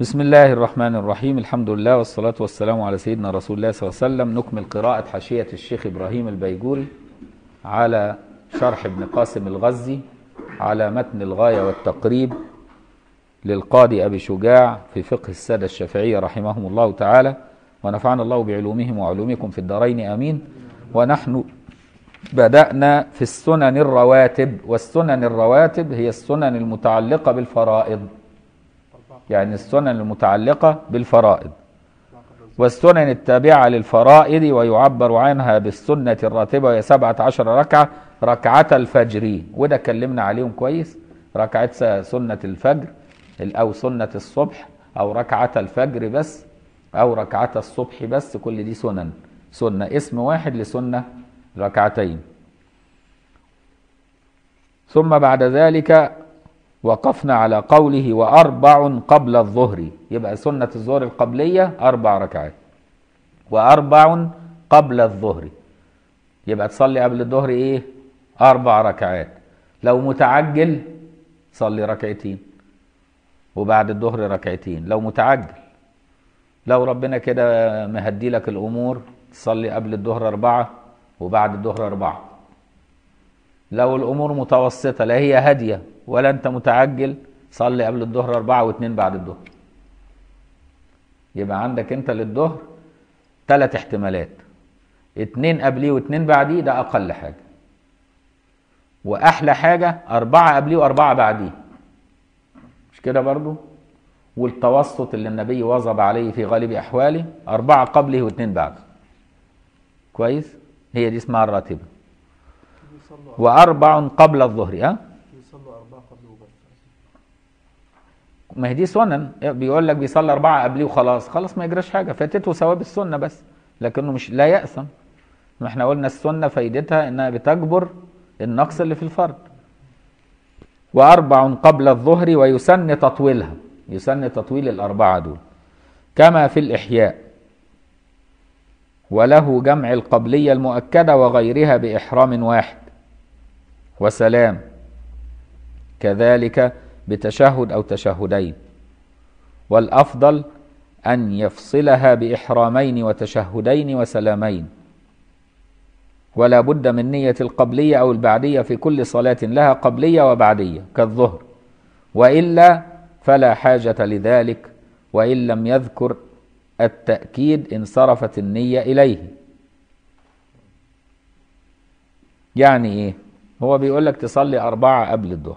بسم الله الرحمن الرحيم الحمد لله والصلاة والسلام على سيدنا رسول الله صلى الله عليه وسلم نكمل قراءة حاشية الشيخ إبراهيم البيجوري على شرح ابن قاسم الغزي على متن الغاية والتقريب للقاضي أبي شجاع في فقه السادة الشافعية رحمهم الله تعالى ونفعنا الله بعلومهم وعلومكم في الدارين آمين ونحن بدأنا في السنن الرواتب والسنن الرواتب هي السنن المتعلقة بالفرائض يعني السنن المتعلقة بالفرائض والسنن التابعة للفرائض ويعبر عنها بالسنة الراتبة وهي سبعة عشر ركعة ركعة الفجر وده اتكلمنا عليهم كويس ركعة سنة الفجر أو سنة الصبح أو ركعة الفجر بس أو ركعة الصبح بس كل دي سنن سنة اسم واحد لسنة ركعتين ثم بعد ذلك وقفنا على قوله وأربع قبل الظهر يبقى سنة الظهر القبلية أربع ركعات وأربع قبل الظهر يبقى تصلي قبل الظهر إيه أربع ركعات لو متعجل صلي ركعتين وبعد الظهر ركعتين لو متعجل لو ربنا كده مهدي لك الأمور تصلي قبل الظهر أربعة وبعد الظهر أربعة لو الأمور متوسطة لا هي هادية ولا أنت متعجل صلي قبل الظهر أربعة واثنين بعد الظهر يبقى عندك أنت للظهر ثلاث احتمالات اتنين قبليه واتنين بعديه ده أقل حاجة وأحلى حاجة أربعة قبليه وأربعة بعديه مش كده برضو والتوسط اللي النبي واظب عليه في غالب أحواله أربعة قبله واثنين بعده كويس هي دي اسمها الراتبة وأربع قبل الظهر ها يصلوا أربعة قبل وبس ما هي دي سنن بيقول لك بيصلي أربعة قبليه وخلاص خلاص ما يجراش حاجة فاتته ثواب السنة بس لكنه مش لا يأثم ما احنا قلنا السنة فايدتها انها بتجبر النقص اللي في الفرد وأربع قبل الظهر ويسن تطويلها يسن تطويل الأربعة دول كما في الإحياء وله جمع القبلية المؤكدة وغيرها بإحرام واحد وسلام كذلك بتشهد أو تشهدين والأفضل أن يفصلها بإحرامين وتشهدين وسلامين ولا بد من نية القبلية أو البعدية في كل صلاة لها قبلية وبعدية كالظهر وإلا فلا حاجة لذلك وإن لم يذكر التأكيد انصرفت النية إليه يعني إيه هو بيقول لك تصلي أربعة قبل الظهر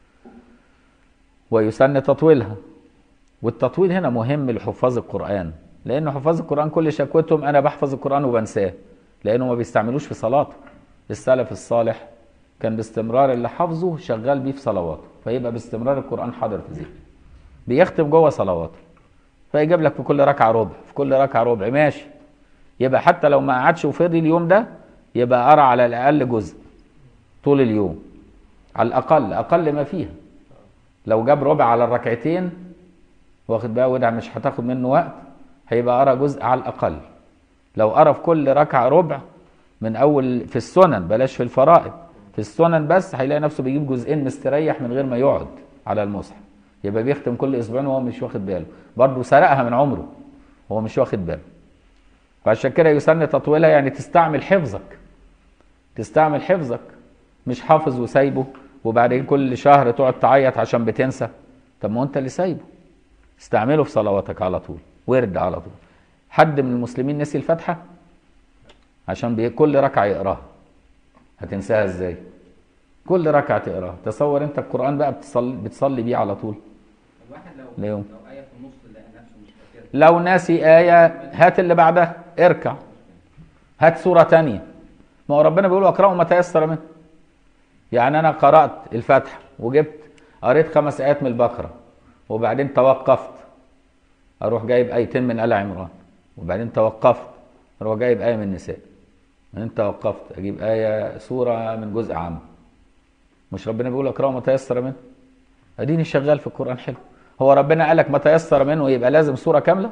ويسن تطويلها والتطويل هنا مهم لحفاظ القرآن لأن حفاظ القرآن كل شكوتهم أنا بحفظ القرآن وبنساه لأنه ما بيستعملوش في صلاته السلف الصالح كان باستمرار اللي حافظه شغال بيه في صلواته فيبقى باستمرار القرآن حاضر في ذهنه بيختم جوه صلواته فيجيب لك في كل ركعة ربع في كل ركعة ربع ماشي يبقى حتى لو ما قعدش وفضي اليوم ده يبقى قرا على الأقل جزء طول اليوم على الأقل أقل ما فيها لو جاب ربع على الركعتين واخد بقى ودع مش هتاخد منه وقت هيبقى قرا جزء على الأقل لو قرا في كل ركعة ربع من أول في السنن بلاش في الفرائض في السنن بس هيلاقي نفسه بيجيب جزئين مستريح من غير ما يقعد على المصحف يبقى بيختم كل اسبوعين وهو مش واخد باله برضه سرقها من عمره وهو مش واخد باله فعشان كده يسن تطويلها يعني تستعمل حفظك تستعمل حفظك مش حافظ وسايبه وبعدين كل شهر تقعد تعيط عشان بتنسى طب ما هو انت اللي سايبه استعمله في صلواتك على طول ورد على طول حد من المسلمين نسي الفاتحه عشان بي... كل ركعه يقراها هتنساها ازاي كل ركعه تقراها تصور انت القران بقى بتصلي بتصلي بيه على طول الواحد لو اليوم. لو آية في النص لقى نفسه مش فاكرها لو ناسي آية هات اللي بعدها اركع هات سورة تانية ما هو ربنا بيقول اقرأوا ما تيسر منه يعني أنا قرأت الفاتحة وجبت قريت خمس آيات من البقرة وبعدين توقفت أروح جايب آيتين من آل عمران وبعدين توقفت أروح جايب آية من النساء بعدين توقفت أجيب آية سورة من جزء عام مش ربنا بيقول اقرأوا ما تيسر منه اديني شغال في القرآن حلو هو ربنا قال لك ما تيسر منه يبقى لازم سورة كاملة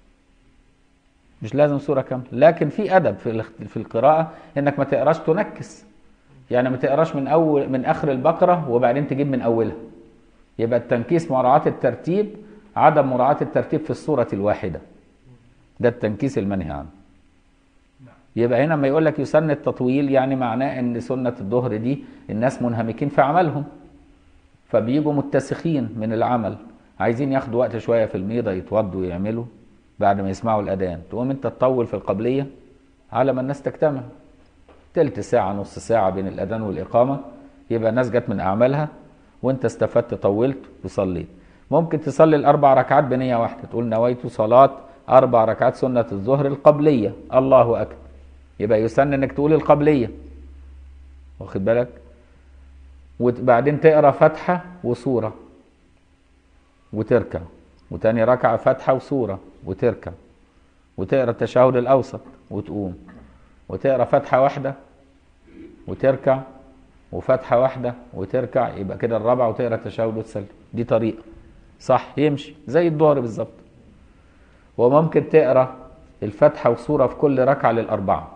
مش لازم سورة كاملة لكن في أدب في الاخت- في القراءة إنك ما تقراش تنكس يعني ما تقراش من أول من آخر البقرة وبعدين تجيب من أولها يبقى التنكيس مراعاة الترتيب عدم مراعاة الترتيب في الصورة الواحدة ده التنكيس المنهي عنه يبقى هنا لما يقول لك يسن التطويل يعني معناه ان سنة الظهر دي الناس منهمكين في عملهم فبيجوا متسخين من العمل عايزين ياخدوا وقت شوية في الميضة يتوضوا ويعملوا بعد ما يسمعوا الأذان تقوم انت تطول في القبلية على ما الناس تجتمع تلت ساعة نص ساعة بين الأذان والإقامة يبقى الناس جت من أعمالها وانت استفدت طولت وصليت ممكن تصلي الأربع ركعات بنية واحدة تقول نويت صلاة أربع ركعات سنة الظهر القبلية الله أكبر يبقى يسن انك تقول القبلية واخد بالك وبعدين تقرا فاتحة وسورة وتركع وتاني ركعة فاتحة وسورة وتركع وتقرا التشهد الأوسط وتقوم وتقرا فاتحة واحدة وتركع وفاتحة واحدة وتركع يبقى كده الرابعة وتقرا التشهد وتسلم دي طريقة صح يمشي زي الظهر بالظبط وممكن تقرا الفاتحة وسورة في كل ركعة للأربعة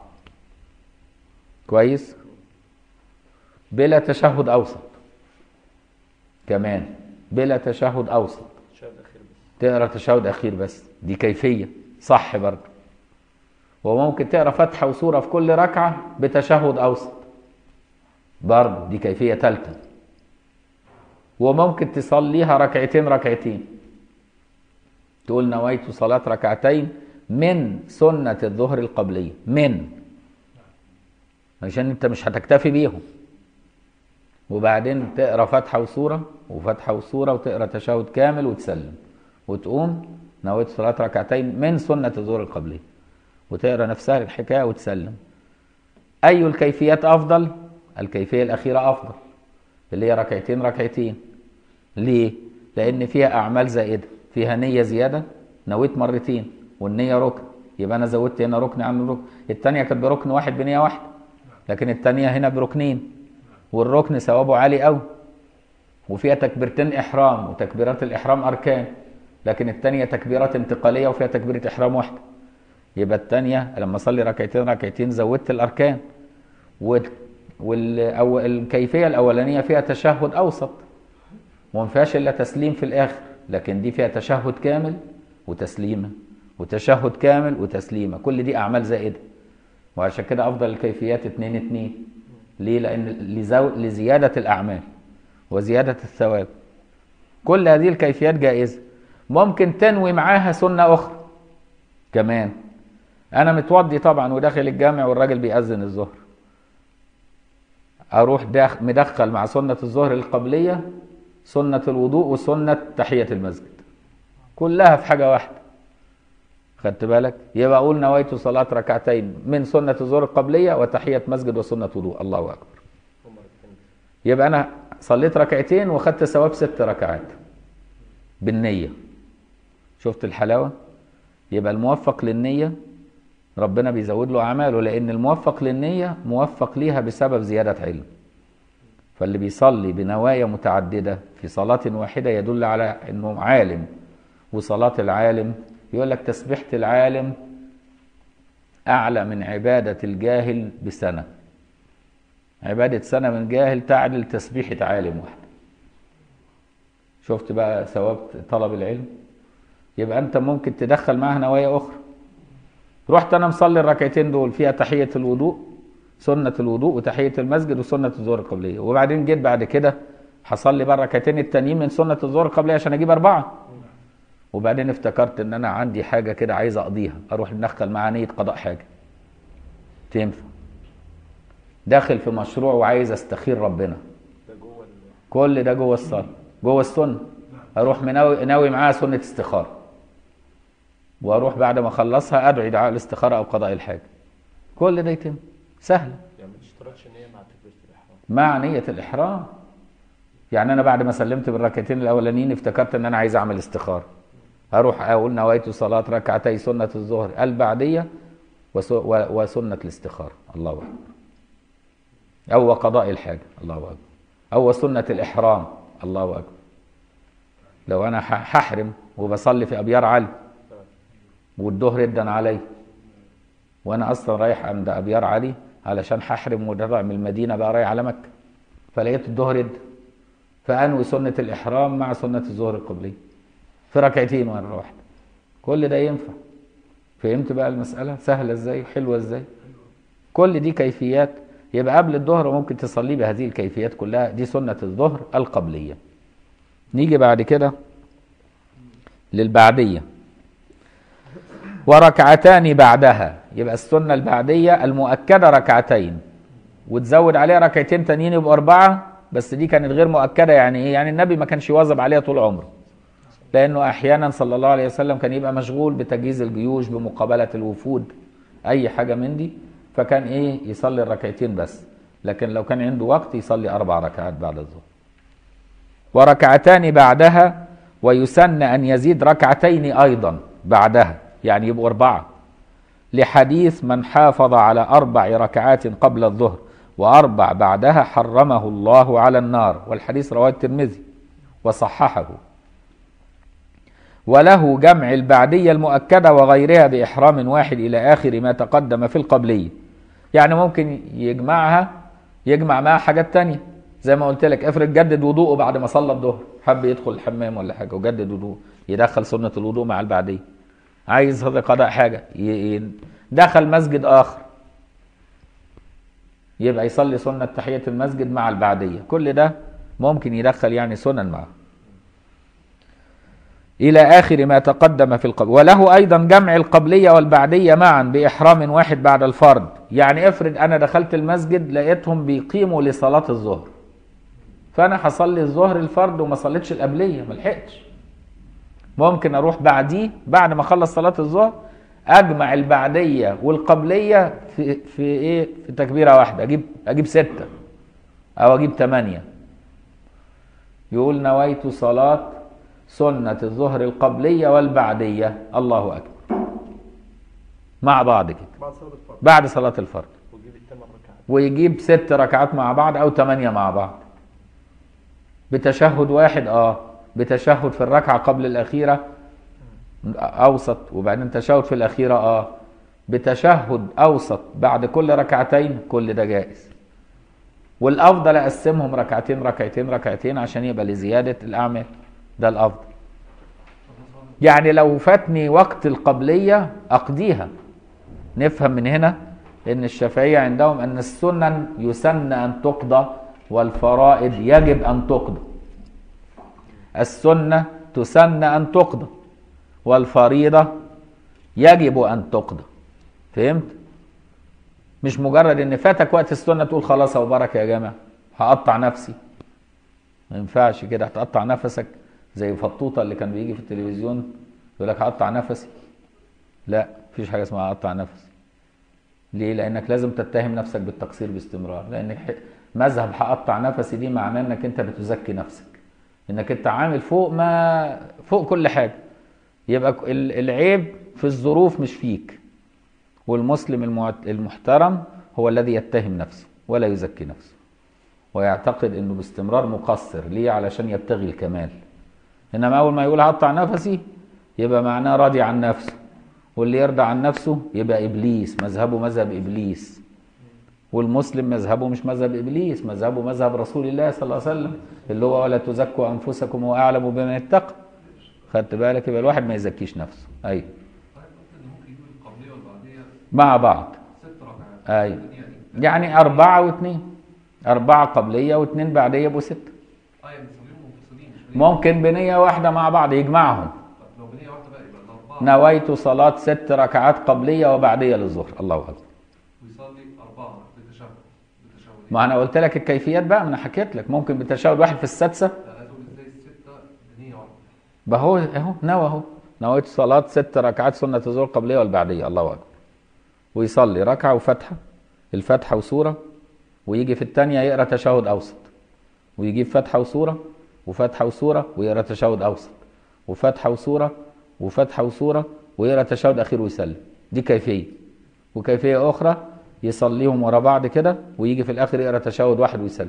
كويس بلا تشهد أوسط كمان بلا تشهد أوسط شاهد اخير بس تقرا تشهد أخير بس دي كيفية صح برضه وممكن تقرا فاتحة وسورة في كل ركعة بتشهد أوسط برضه دي كيفية ثالثة وممكن تصليها ركعتين ركعتين تقول نويت صلاة ركعتين من سنة الظهر القبلية من عشان انت مش هتكتفي بيهم وبعدين تقرا فاتحة وسورة وفاتحة وسورة وتقرا تشهد كامل وتسلم وتقوم نويت صلاة ركعتين من سنة الظهر القبلية وتقرا نفسها الحكاية وتسلم أي الكيفيات أفضل؟ الكيفية الأخيرة أفضل اللي هي ركعتين ركعتين ليه؟ لأن فيها أعمال زائدة فيها نية زيادة نويت مرتين والنية ركن يبقى أنا زودت هنا ركن عن الركن التانية كانت بركن واحد بنية واحدة لكن التانية هنا بركنين والركن ثوابه عالي قوي وفيها تكبيرتين إحرام وتكبيرات الإحرام أركان لكن التانية تكبيرات انتقالية وفيها تكبيرة إحرام واحدة يبقى التانية لما أصلي ركعتين ركعتين زودت الأركان وال... وال... أو الكيفية الأولانية فيها تشهد أوسط وما فيهاش إلا تسليم في الآخر لكن دي فيها تشهد كامل وتسليمة وتشهد كامل وتسليمة كل دي أعمال زائدة وعشان كده أفضل الكيفيات اتنين اتنين ليه؟ لأن لزو... لزيادة الأعمال وزيادة الثواب كل هذه الكيفيات جائزة ممكن تنوي معاها سنة أخرى كمان أنا متوضي طبعا وداخل الجامع والراجل بيأذن الظهر أروح داخ مدخل مع سنة الظهر القبلية سنة الوضوء وسنة تحية المسجد كلها في حاجة واحدة خدت بالك يبقى أقول نويت صلاة ركعتين من سنة الظهر القبلية وتحية مسجد وسنة وضوء الله أكبر هم ركعتين بس يبقى أنا صليت ركعتين وخدت ثواب ست ركعات بالنية شفت الحلاوة يبقى الموفق للنية ربنا بيزود له أعماله لأن الموفق للنية موفق ليها بسبب زيادة علم فاللي بيصلي بنوايا متعددة في صلاة واحدة يدل على أنه عالم وصلاة العالم يقول لك تسبيحة العالم أعلى من عبادة الجاهل بسنة عبادة سنة من جاهل تعدل تسبيحة عالم واحد شفت بقى ثواب طلب العلم يبقى أنت ممكن تدخل معها نوايا أخرى رحت أنا مصلي الركعتين دول فيها تحية الوضوء سنة الوضوء وتحية المسجد وسنة الظهر القبلية وبعدين جيت بعد كده هصلي بقى الركعتين التانيين من سنة الظهر القبلية عشان أجيب أربعة وبعدين افتكرت ان انا عندي حاجه كده عايز اقضيها اروح ندخل معاه نيه قضاء حاجه تنفع داخل في مشروع وعايز استخير ربنا ده جوه ال... كل ده جوه الصلاه جوه السنه اروح مناوي ناوي معاها سنه استخاره واروح بعد ما اخلصها ادعي دعاء الاستخاره او قضاء الحاجه كل ده يتم سهله يعني ما تشترطش ان هي مع تكبيره الاحرام مع نيه الاحرام يعني انا بعد ما سلمت بالركعتين الاولانيين افتكرت ان انا عايز اعمل استخاره هروح اقول نويت صلاه ركعتي سنه الظهر البعديه وس- و- وسنه الاستخاره الله اكبر او قضاء الحاجه الله اكبر او سنه الاحرام الله اكبر لو انا ح- هحرم وبصلي في ابيار علي والظهر يدن علي وانا اصلا رايح عند ابيار علي علشان هحرم وطالع من المدينه بقى رايح على مكه فلقيت الظهر يدن فانوي سنه الاحرام مع سنه الظهر القبليه في ركعتين مرة واحدة كل ده ينفع فهمت بقى المسألة سهلة ازاي حلوة ازاي كل دي كيفيات يبقى قبل الظهر ممكن تصلي بهذه الكيفيات كلها دي سنة الظهر القبلية نيجي بعد كده للبعدية وركعتان بعدها يبقى السنة البعدية المؤكدة ركعتين وتزود عليها ركعتين تانيين يبقوا أربعة بس دي كانت غير مؤكدة يعني إيه؟ يعني النبي ما كانش يواظب عليها طول عمره لأنه أحيانا صلى الله عليه وسلم كان يبقى مشغول بتجهيز الجيوش بمقابلة الوفود أي حاجة من دي فكان إيه يصلي الركعتين بس لكن لو كان عنده وقت يصلي أربع ركعات بعد الظهر وركعتان بعدها ويسن أن يزيد ركعتين أيضا بعدها يعني يبقوا أربعة لحديث من حافظ على أربع ركعات قبل الظهر وأربع بعدها حرمه الله على النار والحديث رواه الترمذي وصححه وله جمع البعدية المؤكدة وغيرها بإحرام واحد إلى آخر ما تقدم في القبلية يعني ممكن يجمعها يجمع معها حاجات تانية زي ما قلت لك افرض جدد وضوءه بعد ما صلى الظهر حب يدخل الحمام ولا حاجة وجدد وضوء يدخل سنة الوضوء مع البعدية عايز هذا قضاء حاجة ي- ي- دخل مسجد آخر يبقى يصلي سنة تحية المسجد مع البعدية كل ده ممكن يدخل يعني سنن معه إلى آخر ما تقدم في القبل وله أيضا جمع القبلية والبعدية معا بإحرام واحد بعد الفرض يعني افرض أنا دخلت المسجد لقيتهم بيقيموا لصلاة الظهر فأنا هصلي الظهر الفرض وما صليتش القبلية ما لحقتش ممكن أروح بعديه بعد ما أخلص صلاة الظهر أجمع البعدية والقبلية في في إيه في تكبيرة واحدة أجيب أجيب ستة أو أجيب ثمانية يقول نويت صلاة سنة الظهر القبلية والبعدية الله أكبر مع بعض كده بعد صلاة الفرض بعد صلاة الفرض وتجيب الثمان ركعات ويجيب ست ركعات مع بعض أو ثمانية مع بعض بتشهد واحد اه بتشهد في الركعة قبل الأخيرة أوسط وبعدين تشهد في الأخيرة اه بتشهد أوسط بعد كل ركعتين كل ده جائز والأفضل أقسمهم ركعتين ركعتين ركعتين عشان يبقى لزيادة الأعمال ده الأفضل يعني لو فاتني وقت القبلية أقضيها نفهم من هنا ان الشافعية عندهم ان السنن يسن ان تقضى والفرائض يجب ان تقضى السنة تسن ان تقضى والفريضة يجب ان تقضى فهمت مش مجرد ان فاتك وقت السنة تقول خلاص اهو بركة يا جماعة هقطع نفسي ما ينفعش كده هتقطع نفسك زي فطوطة اللي كان بيجي في التلفزيون يقول لك هقطع نفسي لا مفيش حاجة اسمها هقطع نفسي ليه؟ لأنك لازم تتهم نفسك بالتقصير باستمرار، لأن ح- مذهب هقطع نفسي دي معناه إنك أنت بتزكي نفسك. إنك أنت عامل فوق ما فوق كل حاجة. يبقى ك- ال- العيب في الظروف مش فيك. والمسلم المعت- المحترم هو الذي يتهم نفسه ولا يزكي نفسه. ويعتقد إنه باستمرار مقصر، ليه؟ علشان يبتغي الكمال. إنما أول ما يقول هقطع نفسي يبقى معناه راضي عن نفسه. واللي يرضى عن نفسه يبقى ابليس مذهبه مذهب ابليس والمسلم مذهبه مش مذهب ابليس مذهبه مذهب رسول الله صلى الله عليه وسلم اللي هو ولا تزكوا انفسكم هو اعلم بمن اتقى خدت بالك يبقى الواحد ما يزكيش نفسه ايوه طيب ممكن ممكن يجيب القبلية والبعدية مع بعض ست ركعات ايوه يعني يعني أربعة واثنين أربعة قبلية واثنين بعدية يبقوا ستة اه يعني بنصليهم منفصلين مش بنية ممكن بنية واحدة مع بعض يجمعهم طب لو بنية واحدة بقى يبقى الأربعة نويت صلاة ست ركعات قبلية وبعدية للظهر الله أكبر ويصلي أربعة بتشهد بتشهد ما أنا قلت لك الكيفيات بقى ما أنا حكيت لك ممكن بتشهد واحد في السادسة لا عايز أقول إزاي الستة بنية واحدة ما هو اهو نوى اهو نويت صلاة ست ركعات سنة الظهر القبلية والبعدية الله أكبر ويصلي ركعة وفتحة الفتحة وسورة ويجي في الثانية يقرأ تشهد أوسط ويجيب فتحة وسورة وفتحة وسورة ويقرأ تشهد أوسط وفتحة وسورة وفتحة وسورة ويقرأ تشهد أخير ويسلم دي كيفية وكيفية أخرى يصليهم ورا بعض كده ويجي في الآخر يقرأ تشهد واحد ويسلم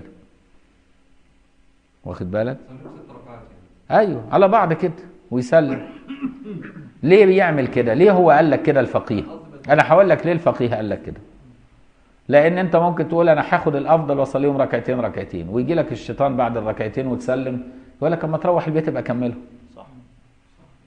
واخد بالك؟ يصليهم ست ركعات يعني ايوه على بعض كده ويسلم ليه بيعمل كده ليه هو قال لك كده الفقيه انا هقول لك ليه الفقيه قال لك كده لان انت ممكن تقول انا هاخد الافضل واصليهم ركعتين ركعتين ويجي لك الشيطان بعد الركعتين وتسلم يقول لك اما تروح البيت ابقى كملهم صح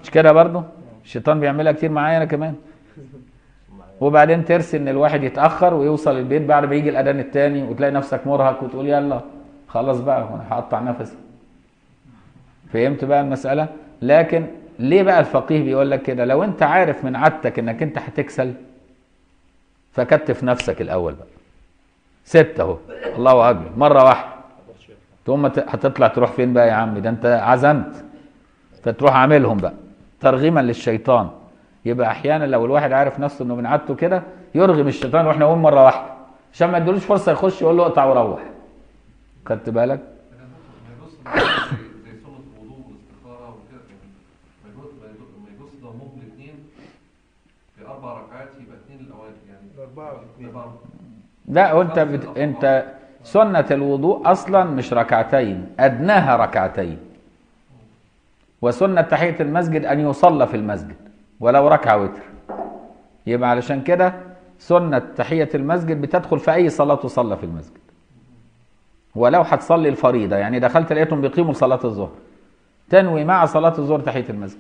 مش كده برضه الشيطان بيعملها كتير معايا انا كمان وبعدين ترسي ان الواحد يتاخر ويوصل البيت بعد ما يجي الاذان التاني وتلاقي نفسك مرهق وتقول يلا خلاص بقى انا هقطع نفسي فهمت بقى المساله لكن ليه بقى الفقيه بيقول لك كده لو انت عارف من عادتك انك انت هتكسل فكتف نفسك الاول بقى ستة اهو الله اكبر مره واحده ثم هتطلع تروح فين بقى يا عم ده انت عزمت فتروح عاملهم بقى ترغيما للشيطان يبقى احيانا لو الواحد عارف نفسه انه من عادته كده يرغم الشيطان واحنا نقوم مره واحده عشان ما يدولوش فرصه يخش يقول له اقطع وروح خدت بالك ما يجوز زي زي سنة الوضوء والاستخارة وكده يعني ما يجوز ما يجوز ما يجوز ضمهم الاثنين في أربع ركعات يبقى اثنين الأوائل يعني الأربعة والاثنين. أربعة. لا وانت بت... انت سنة الوضوء اصلا مش ركعتين ادناها ركعتين وسنة تحية المسجد ان يصلى في المسجد ولو ركعة وتر يبقى علشان كده سنة تحية المسجد بتدخل في اي صلاة تصلى في المسجد ولو هتصلي الفريضة يعني دخلت لقيتهم بيقيموا صلاة الظهر تنوي مع صلاة الظهر تحية المسجد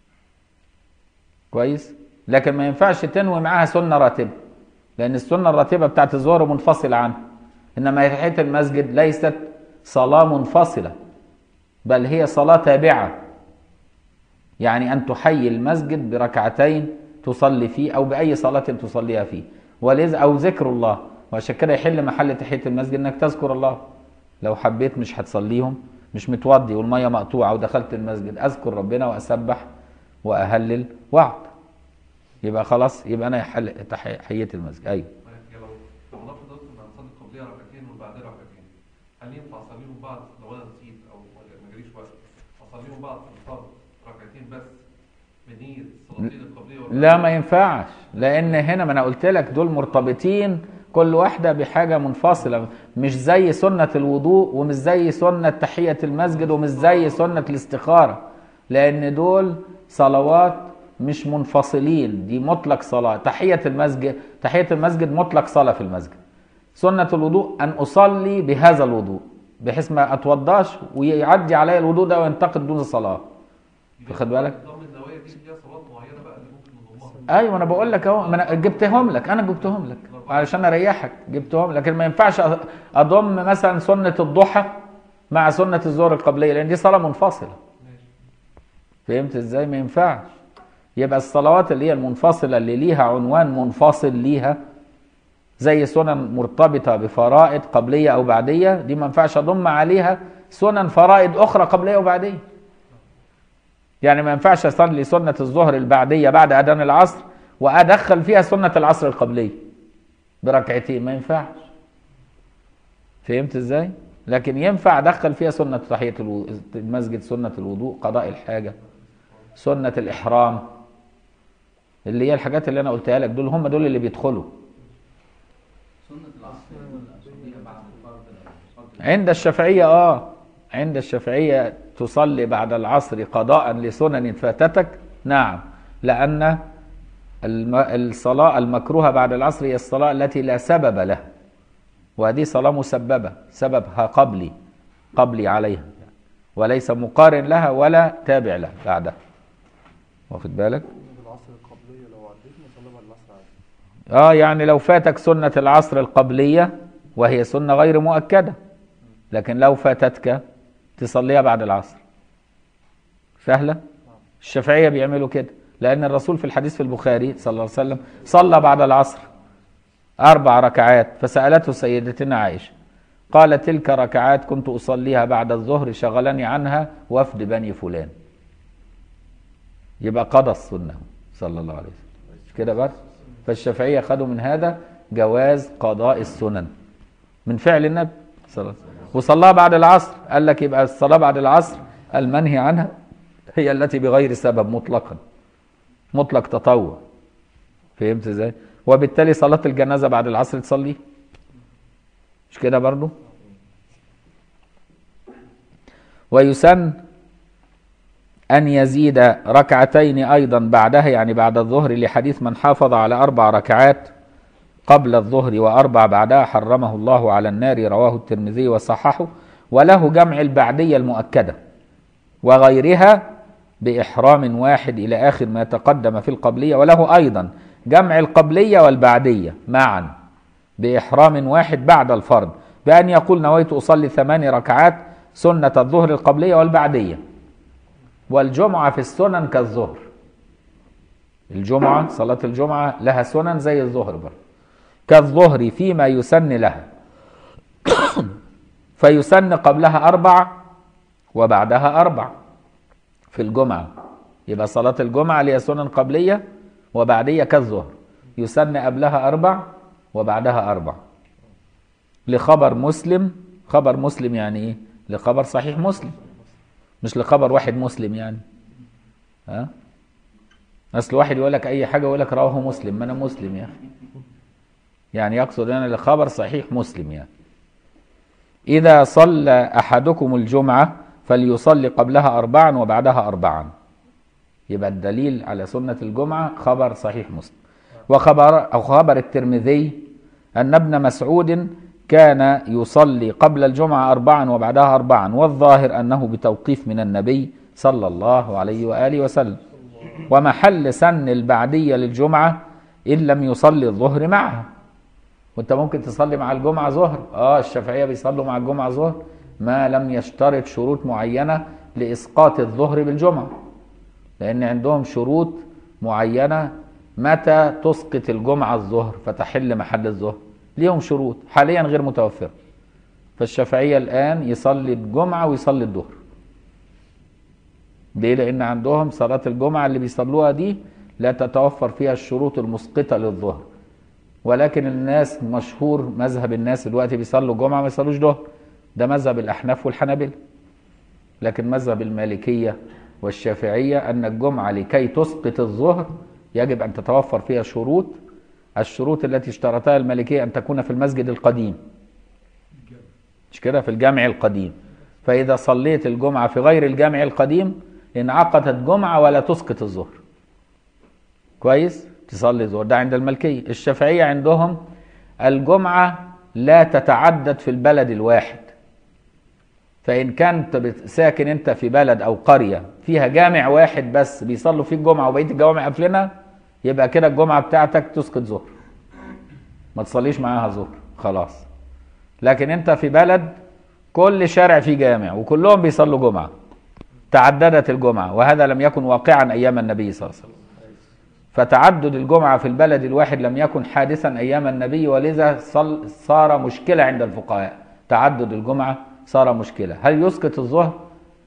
كويس لكن ما ينفعش تنوي معاها سنة راتبة لأن السنة الراتبة بتاعت الظهر منفصلة عنها إنما تحية المسجد ليست صلاة منفصلة بل هي صلاة تابعة يعني أن تحيي المسجد بركعتين تصلي فيه أو بأي صلاة تصليها فيه ولذا أو ذكر الله وعشان كده يحل محل تحية المسجد إنك تذكر الله لو حبيت مش هتصليهم مش متوضي والمية مقطوعة ودخلت المسجد أذكر ربنا وأسبح وأهلل وأقعد يبقى خلاص يبقى أنا يحل تحية المسجد أيوه يعني لو لو نفرض ان هنصلي القبلية ركعتين والبعدين ركعتين هل ينفع اصليهم بعض لو انا نسيت او ما جاليش وقت اصليهم بعض في الفرض ركعتين بس بنية صلاتين القبلية والبعدين؟ لا ما ينفعش لان هنا ما انا قلت لك دول مرتبطين كل واحده بحاجه منفصله مش زي سنه الوضوء ومش زي سنه تحيه المسجد ومش زي سنه الاستخاره لان دول صلوات مش منفصلين دي مطلق صلاه تحيه المسجد تحيه المسجد مطلق صلاه في المسجد سنه الوضوء ان اصلي بهذا الوضوء بحيث ما اتوضاش ويعدي عليا الوضوء ده وينتقد دون صلاه واخد بالك ضم النوايا دي ليها صلوات معينة بقى اللي ممكن نضمها ايوه انا بقول لك اهو ما انا جبتهم لك انا جبتهم لك علشان اريحك جبتهم لكن ما ينفعش أ- اضم مثلا سنه الضحى مع سنه الظهر القبليه لان دي صلاه منفصله ماشي فهمت ازاي ما ينفعش يبقى الصلوات اللي هي المنفصله اللي ليها عنوان منفصل ليها زي سنن مرتبطه بفرائض قبليه او بعديه دي ما ينفعش اضم عليها سنن فرائض اخرى قبليه وبعديه يعني ما ينفعش اصلي سنه الظهر البعديه بعد اذان العصر وادخل فيها سنه العصر القبليه بركعتين ما ينفعش فهمت ازاي لكن ينفع ادخل فيها سنه تحيه الو- المسجد سنه الوضوء قضاء الحاجه سنه الاحرام اللي هي الحاجات اللي انا قلتها لك دول هم دول اللي بيدخلوا سنة العصر أصليها بعد الفرض لو صلت عند الشافعية اه عند الشافعية تصلي بعد العصر قضاء لسنن فاتتك نعم لأن الم- الصلاة المكروهة بعد العصر هي الصلاة التي لا سبب لها وهذه صلاة مسببة سببها قبلي قبلي عليها وليس مقارن لها ولا تابع لها بعدها واخد بالك العصر القبلية لو عديت نصلي بعد العصر عادي اه يعني لو فاتك سنة العصر القبلية وهي سنة غير مؤكدة لكن لو فاتتك تصليها بعد العصر سهلة الشافعية بيعملوا كده لأن الرسول في الحديث في البخاري صلى الله عليه وسلم صلى بعد العصر أربع ركعات فسألته سيدتنا عائشة قال تلك ركعات كنت أصليها بعد الظهر شغلني عنها وفد بني فلان يبقى قضى السنة صلى الله عليه وسلم مش كده بس فالشافعية خدوا من هذا جواز قضاء السنن من فعل النبي صلى الله عليه وسلم وصلاها بعد العصر قال لك يبقى الصلاة بعد العصر المنهي عنها هي التي بغير سبب مطلقا مطلق تطوع فهمت ازاي وبالتالي صلاة الجنازة بعد العصر تصلي مش كده برضو ويسن أن يزيد ركعتين أيضا بعدها يعني بعد الظهر لحديث من حافظ على أربع ركعات قبل الظهر وأربع بعدها حرمه الله على النار رواه الترمذي وصححه وله جمع البعدية المؤكدة وغيرها بإحرام واحد إلى آخر ما تقدم في القبلية وله أيضا جمع القبلية والبعدية معا بإحرام واحد بعد الفرض بأن يقول نويت أصلي ثمان ركعات سنة الظهر القبلية والبعدية والجمعة في السنن كالظهر الجمعة صلاة الجمعة لها سنن زي الظهر برضه كالظهر فيما يسن لها فيسن قبلها أربع وبعدها أربع في الجمعة يبقى صلاة الجمعة ليها سنن قبلية وبعدية كالظهر يسن قبلها أربع وبعدها أربع لخبر مسلم خبر مسلم يعني إيه؟ لخبر صحيح مسلم مش لخبر واحد مسلم يعني ها اصل واحد يقول لك اي حاجه يقول لك رواه مسلم ما انا مسلم يا اخي يعني يقصد انا لخبر صحيح مسلم يعني اذا صلى احدكم الجمعه فليصلي قبلها اربعا وبعدها اربعا يبقى الدليل على سنه الجمعه خبر صحيح مسلم وخبر او خبر الترمذي ان ابن مسعود كان يصلي قبل الجمعه اربعا وبعدها اربعا والظاهر انه بتوقيف من النبي صلى الله عليه واله وسلم ومحل سن البعدية للجمعة إن لم يصلي الظهر معها وانت ممكن تصلي مع الجمعة ظهر اه الشافعية بيصلوا مع الجمعة ظهر ما لم يشترط شروط معينة لإسقاط الظهر بالجمعة لأن عندهم شروط معينة متى تسقط الجمعة الظهر فتحل محل الظهر ليهم شروط حاليا غير متوفرة فالشافعية الآن يصلي الجمعة ويصلي الظهر ليه؟ لأن عندهم صلاة الجمعة اللي بيصلوها دي لا تتوفر فيها الشروط المسقطة للظهر ولكن الناس مشهور مذهب الناس دلوقتي بيصلوا جمعة ما يصلوش ظهر ده مذهب الأحناف والحنابلة لكن مذهب المالكية والشافعية أن الجمعة لكي تسقط الظهر يجب أن تتوفر فيها شروط الشروط التي اشترطها المالكية أن تكون في المسجد القديم مش كده في الجامع القديم فإذا صليت الجمعة في غير الجامع القديم انعقدت جمعة ولا تسقط الظهر كويس تصلي الظهر ده عند الملكية الشافعية عندهم الجمعة لا تتعدد في البلد الواحد فإن كنت بت- ساكن أنت في بلد أو قرية فيها جامع واحد بس بيصلوا فيه الجمعة وبقية الجوامع قافلينها يبقى كده الجمعة بتاعتك تسقط ظهر ما تصليش معاها ظهر خلاص لكن أنت في بلد كل شارع فيه جامع وكلهم بيصلوا جمعة تعددت الجمعة وهذا لم يكن واقعا أيام النبي صلى الله عليه وسلم فتعدد الجمعة في البلد الواحد لم يكن حادثا أيام النبي ولذا صل- صار مشكلة عند الفقهاء تعدد الجمعة صار مشكلة هل يسقط الظهر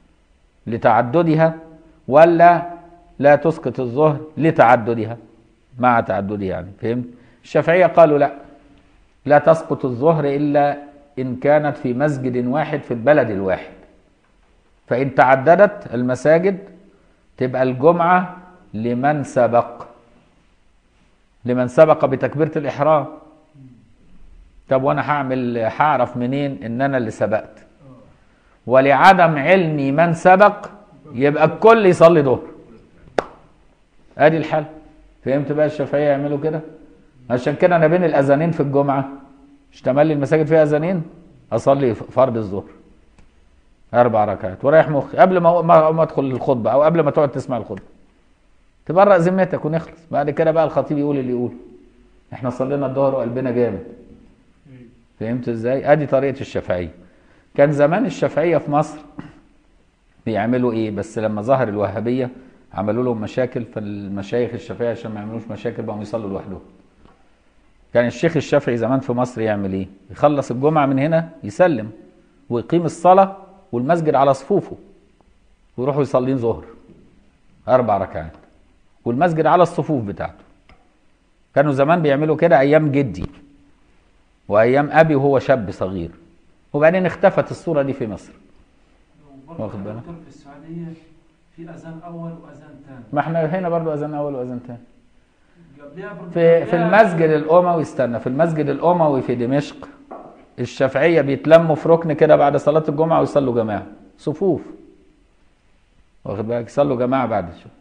لتعددها ولا لا تسقط الظهر لتعددها مع تعددها يعني فهمت الشافعية قالوا لا لا تسقط الظهر إلا إن كانت في مسجد واحد في البلد الواحد فإن تعددت المساجد تبقى الجمعة لمن سبق لمن سبق بتكبيرة الإحرام طب وأنا هعمل هعرف منين إن أنا اللي سبقت ولعدم علمي من سبق يبقى الكل يصلي ظهر ادي الحل فهمت بقى الشافعيه يعملوا كده عشان كده انا بين الاذانين في الجمعه مش تملي المساجد فيها اذانين اصلي فرض الظهر اربع ركعات ورايح مخي قبل ما ما ما ادخل الخطبه او قبل ما تقعد تسمع الخطبه تبرأ ذمتك ونخلص بعد كده بقى الخطيب يقول اللي يقول احنا صلينا الظهر وقلبنا جامد فهمت ازاي ادي طريقه الشافعيه كان زمان الشافعيه في مصر بيعملوا ايه بس لما ظهر الوهابيه عملوا لهم مشاكل فالمشايخ الشافعيه عشان ما يعملوش مشاكل بقوا يصلوا لوحدهم كان الشيخ الشافعي زمان في مصر يعمل ايه يخلص الجمعه من هنا يسلم ويقيم الصلاه والمسجد على صفوفه ويروحوا يصلين ظهر اربع ركعات والمسجد على الصفوف بتاعته كانوا زمان بيعملوا كده ايام جدي وايام ابي وهو شاب صغير وبعدين اختفت الصوره دي في مصر وبرضه واخد بالك؟ دكتور في السعودية في أذان أول وأذان ثاني ما احنا هنا برضو اذان اول واذان ثاني قبلها برضه في في قبلها- المسجد الاموي استنى في المسجد الاموي في دمشق الشافعيه بيتلموا في ركن كده بعد صلاه الجمعه ويصلوا جماعه صفوف واخد بالك يصلوا جماعه بعد الشغل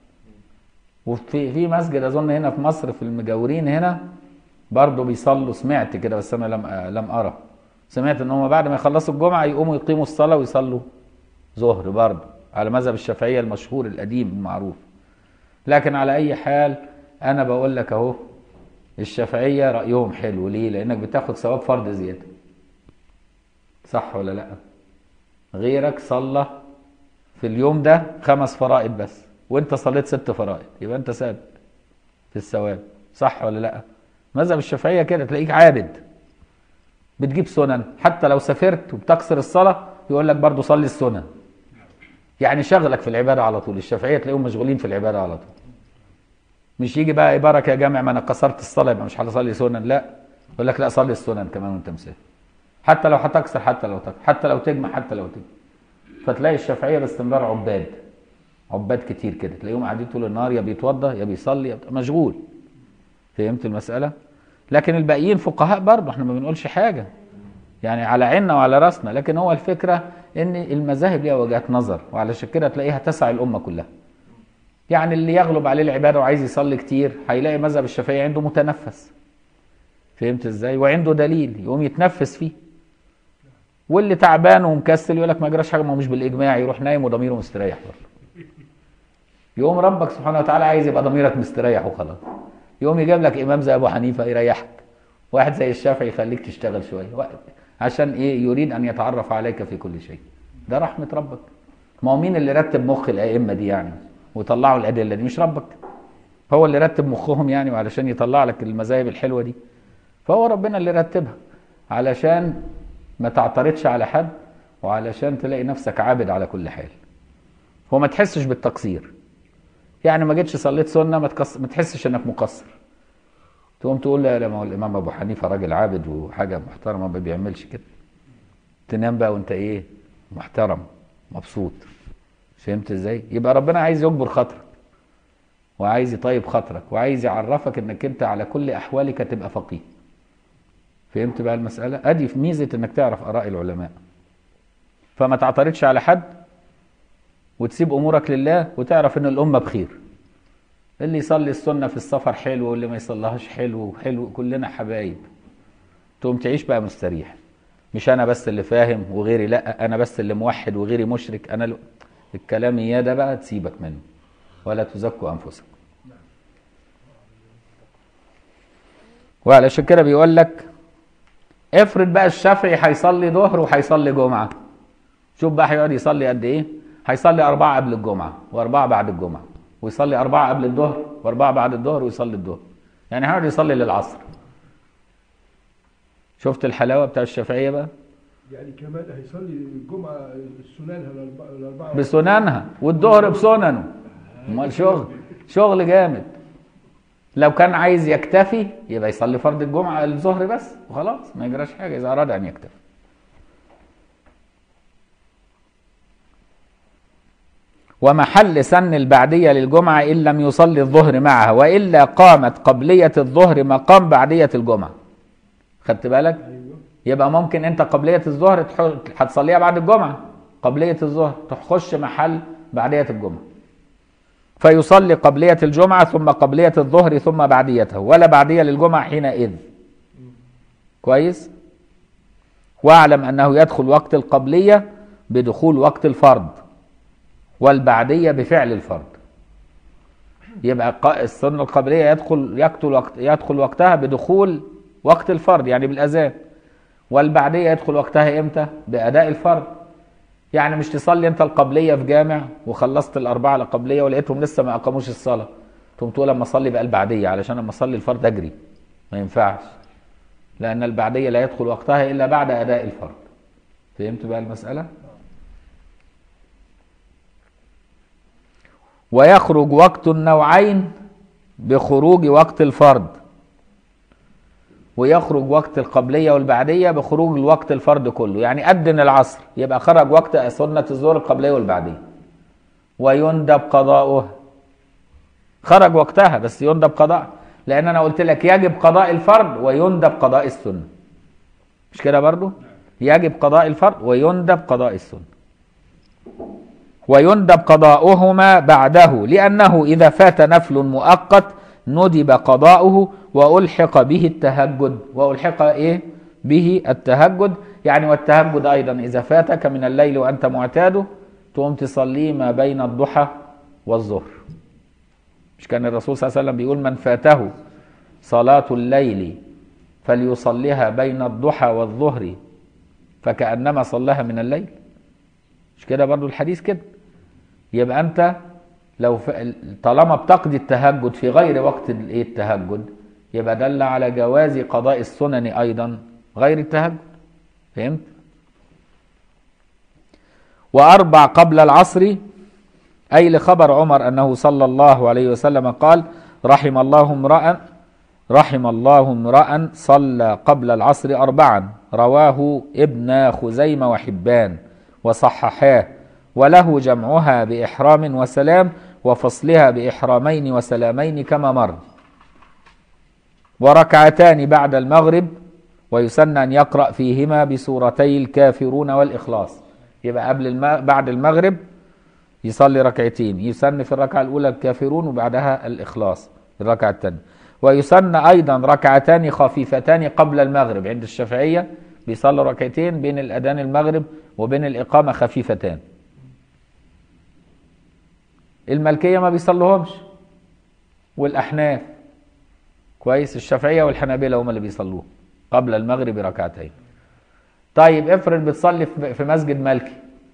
وفي في مسجد اظن هنا في مصر في المجاورين هنا برضه بيصلوا سمعت كده بس انا لم لم ارى سمعت ان هم بعد ما يخلصوا الجمعه يقوموا يقيموا الصلاه ويصلوا ظهر برضه على مذهب الشافعيه المشهور القديم المعروف لكن على اي حال انا بقول لك اهو الشافعيه رايهم حلو ليه لانك بتاخد ثواب فرض زياده صح ولا لا غيرك صلى في اليوم ده خمس فرائض بس وانت صليت ست فرائض يبقى انت سابق في الثواب صح ولا لا مذهب الشافعيه كده تلاقيك عابد بتجيب سنن حتى لو سافرت وبتكسر الصلاه يقول لك برضه صلي السنن يعني شغلك في العباده على طول الشافعيه تلاقيهم مشغولين في العباده على طول مش يجي بقى عبارك يا جامع ما انا كسرت الصلاه يبقى مش هصلي سنن لا يقول لك لا صلي السنن كمان وانت مسافر حتى لو هتكسر حتى لو تكسر حتى لو تجمع حتى لو تجمع فتلاقي الشافعيه باستمرار عباد عباد كتير كده تلاقيهم قاعدين طول النهار يا بيتوضى يا بيصلي يا بت- مشغول فهمت المساله لكن الباقيين فقهاء برضه احنا ما بنقولش حاجه يعني على عيننا وعلى راسنا لكن هو الفكره ان المذاهب ليها وجهات نظر وعلشان كده تلاقيها تسع الامه كلها يعني اللي يغلب عليه العباده وعايز يصلي كتير هيلاقي مذهب الشافعيه عنده متنفس فهمت ازاي وعنده دليل يقوم يتنفس فيه واللي تعبان ومكسل يقول لك ما يجراش حاجه ما هو مش بالاجماع يروح نايم وضميره مستريح برضه يقوم ربك سبحانه وتعالى عايز يبقى ضميرك مستريح وخلاص يقوم يجيب لك امام زي ابو حنيفه يريحك واحد زي الشافعي يخليك تشتغل شويه واحد عشان ايه يريد ان يتعرف عليك في كل شيء ده رحمه ربك ما هو مين اللي رتب مخ الائمه دي يعني وطلعوا الادله دي مش ربك هو اللي رتب مخهم يعني وعلشان يطلع لك المذاهب الحلوه دي فهو ربنا اللي رتبها علشان ما تعترضش على حد وعلشان تلاقي نفسك عابد على كل حال وما تحسش بالتقصير يعني ما جيتش صليت سنه ما, تكس... ما تحسش انك مقصر تقوم تقول لا لا ما هو الامام ابو حنيفه راجل عابد وحاجه محترمه ما بيعملش كده تنام بقى وانت ايه محترم مبسوط فهمت ازاي يبقى ربنا عايز يجبر خاطرك وعايز يطيب خاطرك وعايز يعرفك انك انت على كل احوالك تبقى فقيه فهمت بقى المساله ادي في ميزه انك تعرف اراء العلماء فما تعترضش على حد وتسيب امورك لله وتعرف ان الامه بخير اللي يصلي السنه في السفر حلو واللي ما يصليهاش حلو حلو كلنا حبايب تقوم تعيش بقى مستريح مش انا بس اللي فاهم وغيري لا انا بس اللي موحد وغيري مشرك انا ل... الكلام اياه ده بقى تسيبك منه ولا تزكوا انفسكم وعلشان كده بيقول لك افرض بقى الشافعي هيصلي ظهر وهيصلي جمعه شوف بقى هيقعد يصلي قد ايه هيصلي أربعة قبل الجمعة وأربعة بعد الجمعة ويصلي أربعة قبل الظهر وأربعة بعد الظهر ويصلي الظهر يعني هيقعد يصلي للعصر شفت الحلاوة بتاع الشافعية بقى يعني كمان هيصلي الجمعة سنانها الأربعة الأربعة بسننها والظهر بسننه امال شغل شغل جامد لو كان عايز يكتفي يبقى يصلي فرض الجمعة الظهر بس وخلاص ما يجراش حاجة إذا أراد أن يكتفي ومحل سن البعدية للجمعة إن لم يصلي الظهر معها وإلا قامت قبلية الظهر مقام بعدية الجمعة خدت بالك؟ يبقى ممكن أنت قبلية الظهر تح- هتصليها بعد الجمعة قبلية الظهر تخش محل بعدية الجمعة فيصلي قبلية الجمعة ثم قبلية الظهر ثم بعديته ولا بعدية للجمعة حينئذ كويس واعلم أنه يدخل وقت القبلية بدخول وقت الفرض والبعدية بفعل الفرض يبقى ق- السنة القبلية يدخل يدخل وقت يدخل وقتها بدخول وقت الفرض يعني بالأذان والبعدية يدخل وقتها إمتى؟ بأداء الفرض يعني مش تصلي أنت القبلية في جامع وخلصت الأربعة القبلية ولقيتهم لسه ما أقاموش الصلاة تقوم تقول لما أصلي بقى البعدية علشان لما أصلي الفرض أجري ما ينفعش لأن البعدية لا يدخل وقتها إلا بعد أداء الفرض فهمت بقى المسألة؟ ويخرج وقت النوعين بخروج وقت الفرض ويخرج وقت القبلية والبعدية بخروج الوقت الفرض كله يعني أذن العصر يبقى خرج وقت سنة الظهر القبلية والبعدية ويندب قضاؤه خرج وقتها بس يندب قضاء لأن أنا قلت لك يجب قضاء الفرض ويندب قضاء السنة مش كده برضو يجب قضاء الفرض ويندب قضاء السنة ويندب قضاؤهما بعده لأنه إذا فات نفل مؤقت ندب قضاؤه وألحق به التهجد وألحق إيه به التهجد يعني والتهجد أيضا إذا فاتك من الليل وأنت معتاده تقوم تصليه ما بين الضحى والظهر مش كان الرسول صلى الله عليه وسلم بيقول من فاته صلاة الليل فليصليها بين الضحى والظهر فكأنما صلاها من الليل مش كده برضو الحديث كده يبقى انت لو ف... طالما بتقضي التهجد في غير وقت الايه التهجد يبقى دل على جواز قضاء السنن ايضا غير التهجد فهمت واربع قبل العصر اي لخبر عمر انه صلى الله عليه وسلم قال رحم الله امرا رحم الله امرا صلى قبل العصر اربعا رواه ابن خزيمه وحبان وصححاه وله جمعها باحرام وسلام وفصلها باحرامين وسلامين كما مر وركعتان بعد المغرب ويسن ان يقرا فيهما بسورتي الكافرون والاخلاص يبقى قبل الم... بعد المغرب يصلي ركعتين يسن في الركعه الاولى الكافرون وبعدها الاخلاص الركعه الثانيه ويسن ايضا ركعتان خفيفتان قبل المغرب عند الشافعيه بيصلوا ركعتين بين الاذان المغرب وبين الاقامه خفيفتان الملكيه ما بيصلوهمش والاحناف كويس الشافعيه والحنابله هم اللي بيصلوه قبل المغرب ركعتين طيب افرض بتصلي في في مسجد ملكي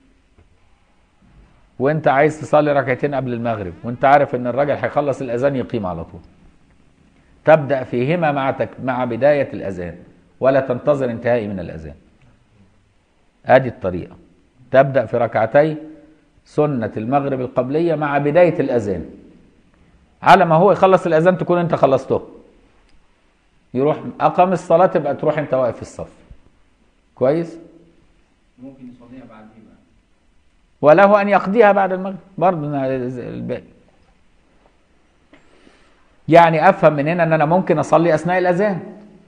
وانت عايز تصلي ركعتين قبل المغرب وانت عارف ان الراجل هيخلص الاذان يقيم على طول تبدا فيهما مع تك... مع بدايه الاذان ولا تنتظر انتهاء من الاذان ادي الطريقه تبدا في ركعتي سنه المغرب القبليه مع بدايه الاذان على ما هو يخلص الاذان تكون انت خلصته يروح اقام الصلاه تبقى تروح انت واقف في الصف كويس ممكن يصليها بعدين بقى وله ان يقضيها بعد المغرب برضه الباقي يعني افهم من هنا ان انا ممكن اصلي اثناء الاذان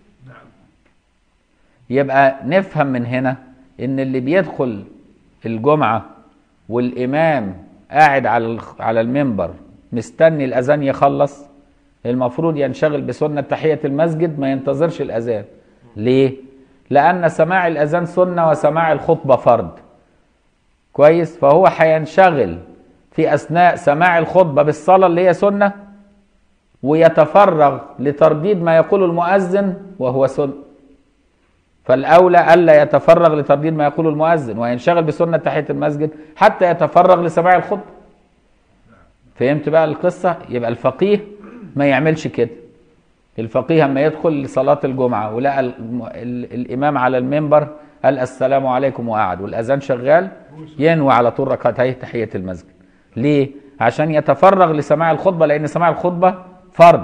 يبقى نفهم من هنا ان اللي بيدخل الجمعه والامام قاعد على الخ- على المنبر مستني الاذان يخلص المفروض ينشغل بسنه تحيه المسجد ما ينتظرش الاذان ليه لان سماع الاذان سنه وسماع الخطبه فرض كويس فهو هينشغل في اثناء سماع الخطبه بالصلاه اللي هي سنه ويتفرغ لترديد ما يقول المؤذن وهو سنه فالاولى الا يتفرغ لترديد ما يقول المؤذن وينشغل بسنه تحيه المسجد حتى يتفرغ لسماع الخطبه فهمت بقى القصه يبقى الفقيه ما يعملش كده الفقيه اما يدخل لصلاه الجمعه ولقى الم- ال- الامام على المنبر قال السلام عليكم وقعد والاذان شغال ينوي على طول ركعتي تحيه المسجد ليه عشان يتفرغ لسماع الخطبه لان سماع الخطبه فرض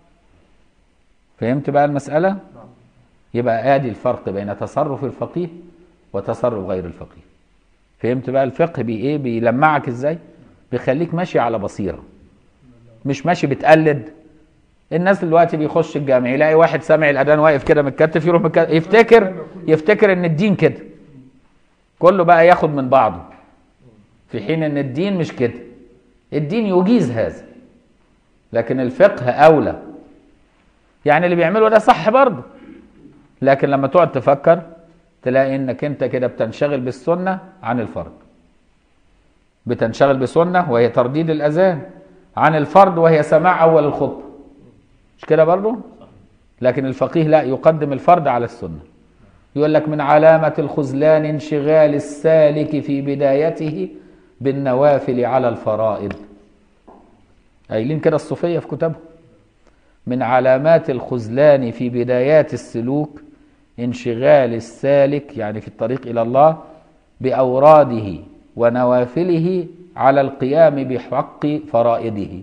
فهمت بقى المساله يبقى ادي الفرق بين تصرف الفقيه وتصرف غير الفقيه فهمت بقى الفقه بي ايه بيلمعك ازاي بيخليك ماشي على بصيره مش ماشي بتقلد الناس دلوقتي بيخش الجامع يلاقي واحد سامع الاذان واقف كده متكتف يروح متكتف يفتكر يفتكر ان الدين كده كله بقى ياخد من بعضه في حين ان الدين مش كده الدين يجيز هذا لكن الفقه اولى يعني اللي بيعمله ده صح برضه لكن لما تقعد تفكر تلاقي انك انت كده بتنشغل بالسنه عن الفرض بتنشغل بسنه وهي ترديد الاذان عن الفرض وهي سماع اول الخطبه مش كده برضه لكن الفقيه لا يقدم الفرض على السنه يقول لك من علامه الخذلان انشغال السالك في بدايته بالنوافل على الفرائض قايلين كده الصوفيه في كتبهم من علامات الخذلان في بدايات السلوك انشغال السالك يعني في الطريق الى الله باوراده ونوافله على القيام بحق فرائضه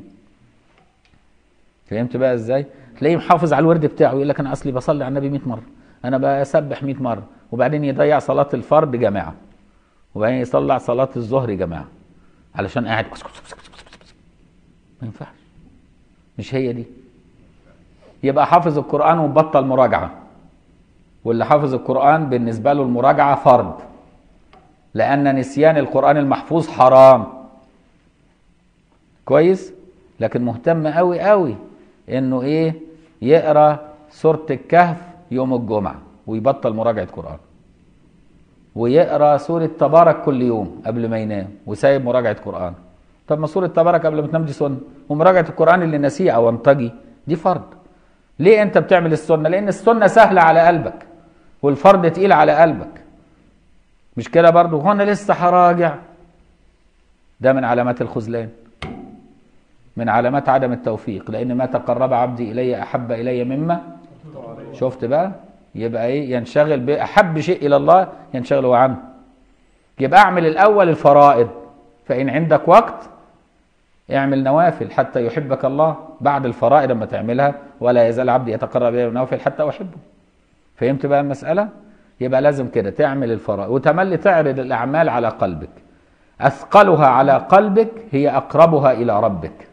فهمت بقى ازاي تلاقيه محافظ على الورد بتاعه يقول لك انا اصلي بصلي على النبي 100 مره انا بسبح 100 مره وبعدين يضيع صلاه الفرض جماعه وبعدين يصلي صلاه الظهر جماعه علشان قاعد كس كس كس كس كس كس. ما ينفعش مش هي دي يبقى حافظ القرآن وبطل مراجعة واللي حافظ القرآن بالنسبة له المراجعة فرض لأن نسيان القرآن المحفوظ حرام كويس لكن مهتم قوي قوي انه ايه يقرا سورة الكهف يوم الجمعة ويبطل مراجعة قرآن ويقرا سوره تبارك كل يوم قبل ما ينام وسايب مراجعه قران طب ما سوره تبارك قبل ما تنام دي سنه ومراجعه القران اللي نسيه او انتجي دي فرض ليه انت بتعمل السنه لان السنه سهله على قلبك والفرض تقيل على قلبك مش كده برضو هو انا لسه هراجع ده من علامات الخذلان من علامات عدم التوفيق لان ما تقرب عبدي الي احب الي مما شفت بقى يبقى ايه ينشغل باحب شيء الى الله ينشغل هو عنه يبقى اعمل الاول الفرائض فان عندك وقت اعمل نوافل حتى يحبك الله بعد الفرائض لما تعملها ولا يزال عبدي يتقرب الي بالنوافل حتى احبه فهمت بقى المساله يبقى لازم كده تعمل الفرائض وتملي تعرض الاعمال على قلبك اثقلها على قلبك هي اقربها الى ربك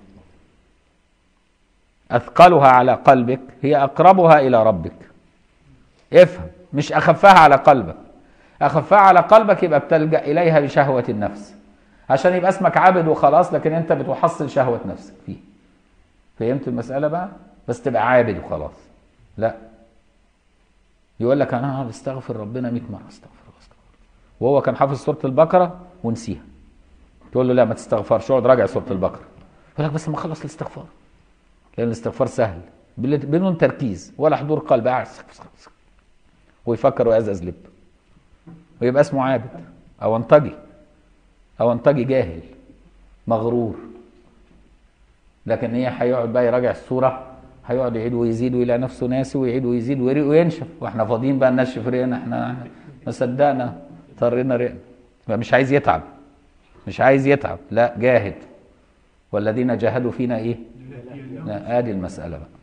اثقلها على قلبك هي اقربها الى ربك افهم مش اخفها على قلبك اخفها على قلبك يبقى بتلجا اليها بشهوه النفس عشان يبقى اسمك عابد وخلاص لكن انت بتحصل شهوه نفسك فيه فهمت المساله بقى بس تبقى عابد وخلاص لا يقول لك انا هقعد استغفر ربنا 100 مره استغفر الله استغفر الله. وهو كان حافظ سوره البقره ونسيها تقول له لا ما تستغفرش اقعد راجع سوره البقره يقول لك بس ما اخلص الاستغفار لان الاستغفار سهل بل- بدون تركيز ولا حضور قلب قاعد استغفر- استغفر- استغفر. ويفكر ويزقز لب ويبقى اسمه عابد او انطجي او انطجي جاهل مغرور لكن هي هيقعد بقى يراجع الصوره هيقعد يعيد ويزيد ويلاقي نفسه ناسي ويعيد ويزيد ويرق وينشف واحنا فاضيين بقى ننشف رقنا احنا ما صدقنا طرينا رقنا فمش عايز يتعب مش عايز يتعب لا جاهد والذين جاهدوا فينا ايه؟ لا ادي المساله بقى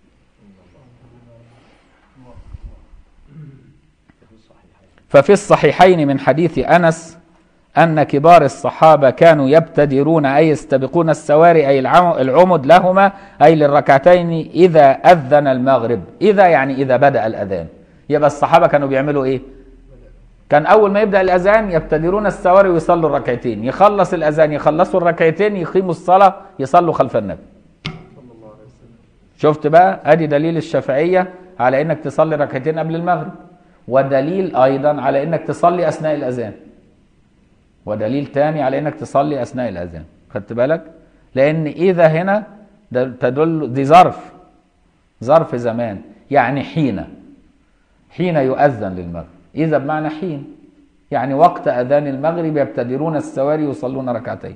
ففي الصحيحين من حديث انس ان كبار الصحابه كانوا يبتدرون اي يستبقون السواري اي العم- العمد لهما اي للركعتين اذا اذن المغرب اذا يعني اذا بدا الاذان يبقى الصحابه كانوا بيعملوا ايه كان اول ما يبدا الاذان يبتدرون السواري ويصلوا الركعتين يخلص الاذان يخلصوا الركعتين يقيموا الصلاه يصلوا خلف النبي صلى الله عليه وسلم شفت بقى ادي دليل الشافعيه على انك تصلي ركعتين قبل المغرب ودليل ايضا على انك تصلي اثناء الاذان ودليل تاني على انك تصلي اثناء الاذان خدت بالك لان اذا هنا ده تدل دي ظرف ظرف زمان يعني حين حين يؤذن للمغرب اذا بمعنى حين يعني وقت اذان المغرب يبتدرون السواري يصلون ركعتين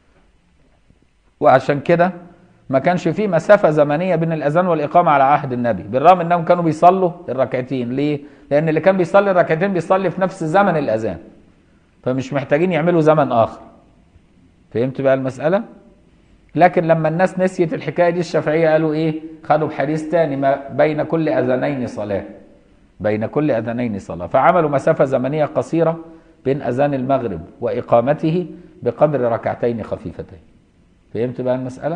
وعشان كده ما كانش فيه مسافة زمنية بين الأذان والإقامة على عهد النبي بالرغم أنهم كانوا بيصلوا الركعتين ليه؟ لأن اللي كان بيصلي الركعتين بيصلي في نفس زمن الأذان فمش محتاجين يعملوا زمن آخر فهمت بقى المسألة؟ لكن لما الناس نسيت الحكاية دي الشافعية قالوا إيه؟ خدوا بحديث تاني ما بين كل أذانين صلاة بين كل أذانين صلاة فعملوا مسافة زمنية قصيرة بين أذان المغرب وإقامته بقدر ركعتين خفيفتين فهمت بقى المسألة؟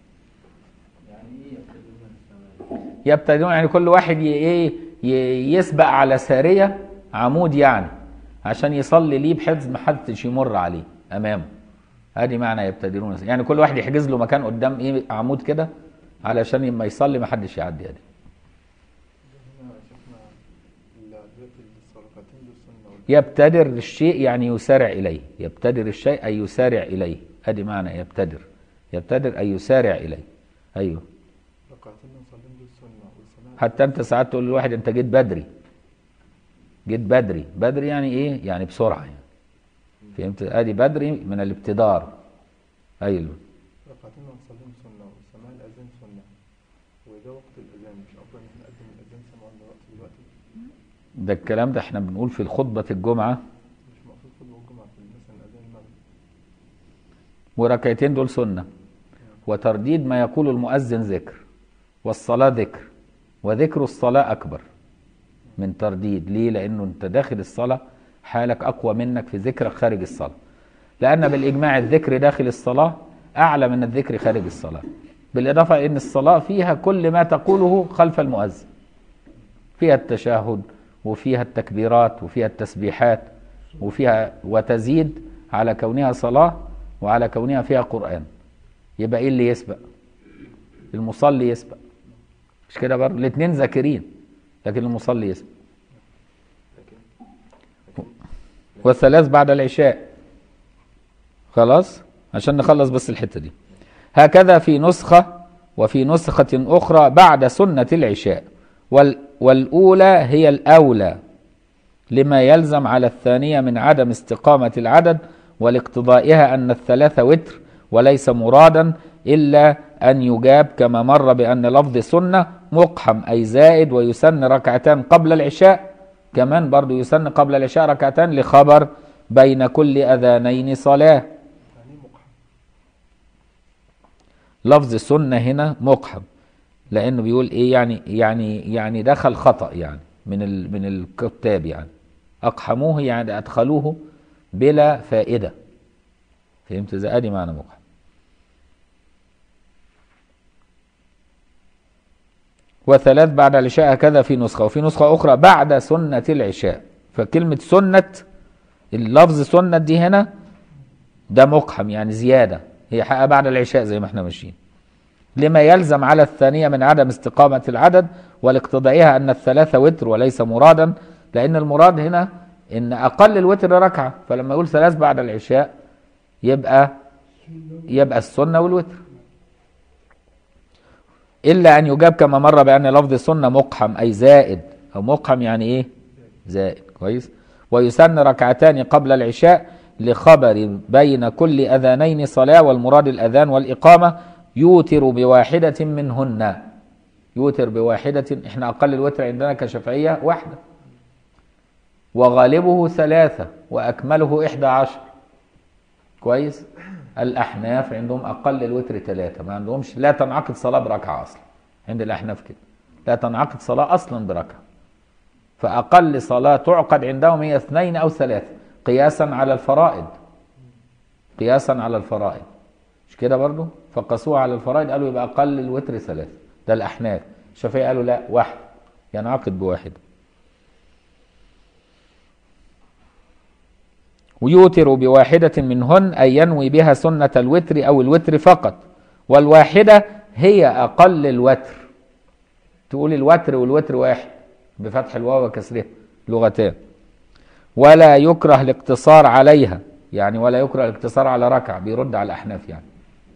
يعني ايه يبتدئون السماء؟ يبتدئون يعني كل واحد ي- ايه ي- يسبق على ساريه عمود يعني عشان يصلي ليه بحيث ما حدش يمر عليه امامه ادي معنى يبتدئون يعني كل واحد يحجز له مكان قدام ايه عمود كده علشان لما يصلي ما حدش يعدي عليه هنا شفنا ال- دلوقتي الركعتين دول سنة ولا يبتدر الشيء يعني يسارع اليه يبتدر الشيء اي يسارع اليه ادي معنى يبتدر يبتدر اي يسارع اليه ايوه ركعتين اللي نصليهم دول سنة والسماء حتى انت ساعات تقول لواحد انت جيت بدري جيت بدري بدري يعني ايه يعني بسرعه يعني فهمت ادي بدري من الابتدار ايوه ركعتين اللي نصليهم سنة والسماء الأذان سنة وده وقت الأذان مش أفضل إن احنا نقدم الأذان سمعا دلوقتي دلوقتي ده الكلام ده احنا بنقول في خطبه الجمعه مش مقصود خطبة الجمعة في مثلا أذان المغرب وركعتين دول سنه وترديد ما يقول المؤذن ذكر والصلاه ذكر وذكر الصلاه اكبر من ترديد ليه لانه انت داخل الصلاه حالك اقوى منك في ذكرك خارج الصلاه لان بالاجماع الذكر داخل الصلاه اعلى من الذكر خارج الصلاه بالاضافه ان الصلاه فيها كل ما تقوله خلف المؤذن فيها التشهد وفيها التكبيرات وفيها التسبيحات وفيها وتزيد على كونها صلاه وعلى كونها فيها قران يبقى ايه اللي يسبق المصلي يسبق مش كده برضه الاثنين ذاكرين لكن المصلي يسبق والثلاث بعد العشاء خلاص عشان نخلص بس الحتة دي هكذا في نسخة وفي نسخة أخرى بعد سنة العشاء وال والأولى هي الأولى لما يلزم على الثانية من عدم استقامة العدد ولاقتضائها أن الثلاثة وتر وليس مرادا إلا أن يجاب كما مر بأن لفظ سنة مقحم أي زائد ويسن ركعتان قبل العشاء كمان برضو يسن قبل العشاء ركعتان لخبر بين كل أذانين صلاة يعني مقحم لفظ سنة هنا مقحم لأنه بيقول إيه يعني يعني يعني دخل خطأ يعني من ال من الكتاب يعني أقحموه يعني أدخلوه بلا فائدة فهمت ازاي؟ أدي معنى مقحم وثلاث بعد العشاء هكذا في نسخة وفي نسخة أخرى بعد سنة العشاء فكلمة سنة اللفظ سنة دي هنا ده مقحم يعني زيادة هي حقها بعد العشاء زي ما احنا ماشيين لما يلزم على الثانية من عدم استقامة العدد ولاقتضائها أن الثلاثة وتر وليس مرادا لأن المراد هنا إن أقل الوتر ركعة فلما يقول ثلاث بعد العشاء يبقى يبقى السنة والوتر إلا أن يجاب كما مر بأن لفظ السنة مقحم أي زائد أو مقحم يعني إيه زائد كويس ويسن ركعتان قبل العشاء لخبر بين كل أذانين صلاة والمراد الأذان والإقامة يوتر بواحدة منهن يوتر بواحدة احنا أقل الوتر عندنا كشفعية واحدة وغالبه ثلاثة وأكمله إحدى عشر كويس الأحناف عندهم أقل الوتر ثلاثة ما عندهمش لا تنعقد صلاة بركعة أصلا عند الأحناف كده لا تنعقد صلاة أصلا بركعة فأقل صلاة تعقد عندهم هي اثنين أو ثلاثة قياسا على الفرائض قياسا على الفرائض مش كده برضو فقسوها على الفرائض قالوا يبقى أقل الوتر ثلاثة ده الأحناف الشافعية قالوا لا واحد ينعقد بواحد ويوتر بواحدة منهن أي ينوي بها سنة الوتر أو الوتر فقط والواحدة هي أقل الوتر تقول الوتر والوتر واحد بفتح الواو وكسرها لغتان ولا يكره الاقتصار عليها يعني ولا يكره الاقتصار على ركعة بيرد على الأحناف يعني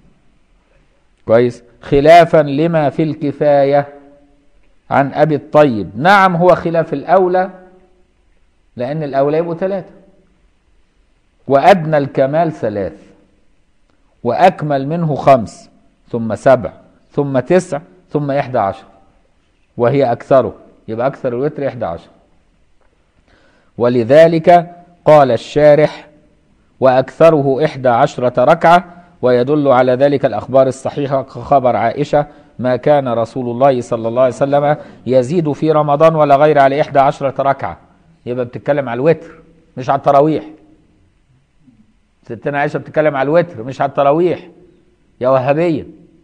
كويس خلافا لما في الكفاية عن أبي الطيب نعم هو خلاف الأولى لأن الأولى يبقوا ثلاثة وأدنى الكمال ثلاث وأكمل منه خمس ثم سبع ثم تسع ثم إحدى عشر وهي أكثره يبقى أكثر الوتر إحدى عشر ولذلك قال الشارح وأكثره إحدى عشرة ركعة ويدل على ذلك الأخبار الصحيحة كخبر عائشة ما كان رسول الله صلى الله عليه وسلم يزيد في رمضان ولا غير على إحدى عشرة ركعة يبقى بتتكلم على الوتر مش على التراويح ستنا عائشة بتتكلم على الوتر مش على التراويح يا وهابية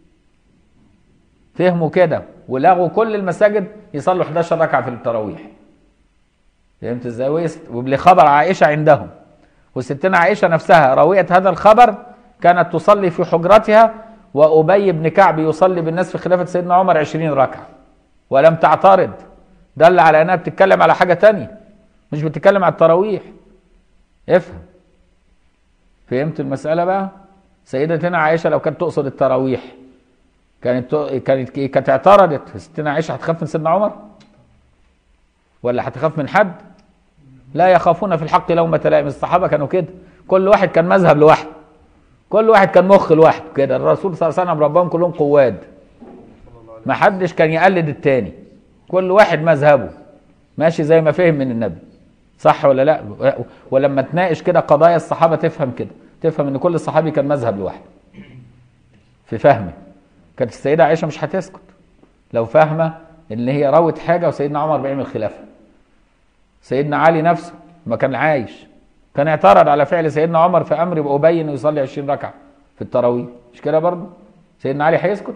فهموا كده ولغوا كل المساجد يصلوا 11 ركعة في التراويح فهمت ازاي ويست- ولخبر عائشة عندهم وستنا عائشة نفسها راوية هذا الخبر كانت تصلي في حجرتها وأبي بن كعب يصلي بالناس في خلافة سيدنا عمر 20 ركعة ولم تعترض دل على أنها بتتكلم على حاجة تانية مش بتتكلم على التراويح افهم فهمت المسألة بقى سيدتنا عائشة لو كانت تقصد التراويح كانت كانت كانت اعترضت ستنا عائشة هتخاف من سيدنا عمر ولا هتخاف من حد لا يخافون في الحق لومة لائم الصحابة كانوا كده كل واحد كان مذهب لوحده كل واحد كان مخ لوحده كده الرسول صلى الله عليه وسلم ربهم كلهم قواد ما حدش كان يقلد التاني كل واحد مذهبه ماشي زي ما فهم من النبي صح ولا لا ولما تناقش كده قضايا الصحابة تفهم كده تفهم ان كل صحابي كان مذهب لوحده في فهمه كانت السيدة عائشة مش هتسكت لو فاهمة ان هي روت حاجة وسيدنا عمر بيعمل خلافها سيدنا علي نفسه ما كان عايش كان اعترض على فعل سيدنا عمر في امر بأبي انه يصلي 20 ركعة في التراويح مش كده برضه سيدنا علي هيسكت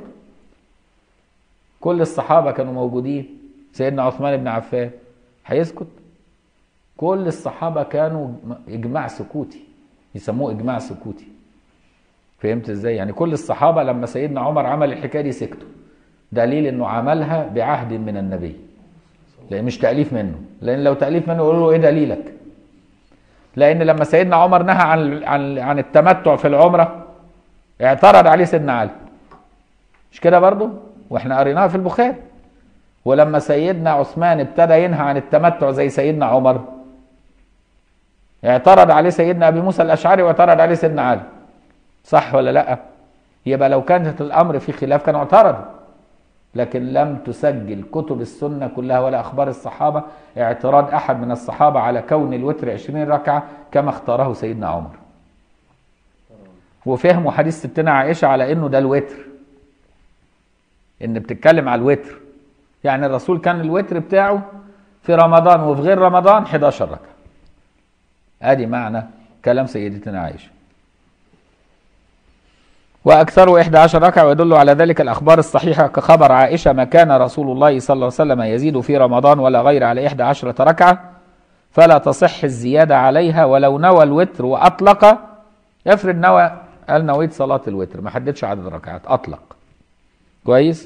كل الصحابة كانوا موجودين سيدنا عثمان بن عفان هيسكت كل الصحابة كانوا إجماع سكوتي يسموه إجماع سكوتي فهمت إزاي؟ يعني كل الصحابة لما سيدنا عمر عمل الحكاية دي سكتوا دليل إنه عملها بعهد من النبي لأن مش تأليف منه لأن لو تأليف منه يقولوا له إيه دليلك؟ لان لما سيدنا عمر نهى عن عن عن التمتع في العمره اعترض عليه سيدنا علي مش كده برضو واحنا قريناها في البخاري ولما سيدنا عثمان ابتدى ينهى عن التمتع زي سيدنا عمر اعترض عليه سيدنا ابي موسى الاشعري واعترض عليه سيدنا علي صح ولا لا يبقى لو كانت الامر في خلاف كانوا اعترضوا لكن لم تسجل كتب السنه كلها ولا اخبار الصحابه اعتراض احد من الصحابه على كون الوتر 20 ركعه كما اختاره سيدنا عمر وفهموا حديث ستنا عائشه على انه ده الوتر ان بتتكلم على الوتر يعني الرسول كان الوتر بتاعه في رمضان وفي غير رمضان 11 ركعه ادي معنى كلام سيدتنا عائشه وأكثره 11 ركعة ويدل على ذلك الأخبار الصحيحة كخبر عائشة ما كان رسول الله صلى الله عليه وسلم يزيد في رمضان ولا غير على 11 ركعة فلا تصح الزيادة عليها ولو نوى الوتر وأطلق افرض نوى قال نويت صلاة الوتر ما حددش عدد الركعات أطلق كويس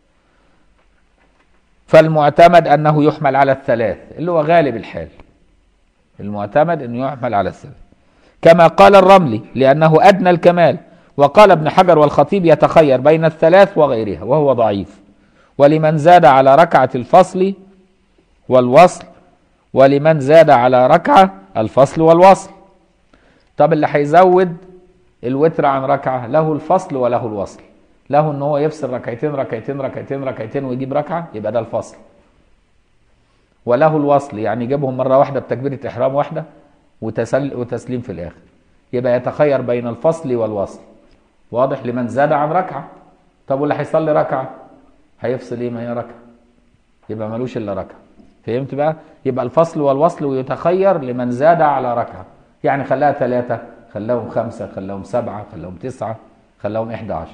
فالمعتمد أنه يحمل على الثلاث اللي هو غالب الحال المعتمد أنه يحمل على الثلاث كما قال الرملي لأنه أدنى الكمال وقال ابن حجر والخطيب يتخير بين الثلاث وغيرها وهو ضعيف ولمن زاد على ركعة الفصل والوصل ولمن زاد على ركعة الفصل والوصل طب اللي هيزود الوتر عن ركعة له الفصل وله الوصل له ان هو يفصل ركعتين ركعتين ركعتين ركعتين ويجيب ركعة يبقى ده الفصل وله الوصل يعني يجيبهم مرة واحدة بتكبيرة إحرام واحدة وتسل وتسليم في الآخر يبقى يتخير بين الفصل والوصل واضح لمن زاد عن ركعة طب واللي هيصلي ركعة هيفصل ايه ما هي ركعة يبقى ملوش الا ركعة فهمت بقى يبقى الفصل والوصل ويتخير لمن زاد على ركعة يعني خلاها ثلاثة خلاهم خمسة خلاهم سبعة خلاهم تسعة خلاهم إحدى عشر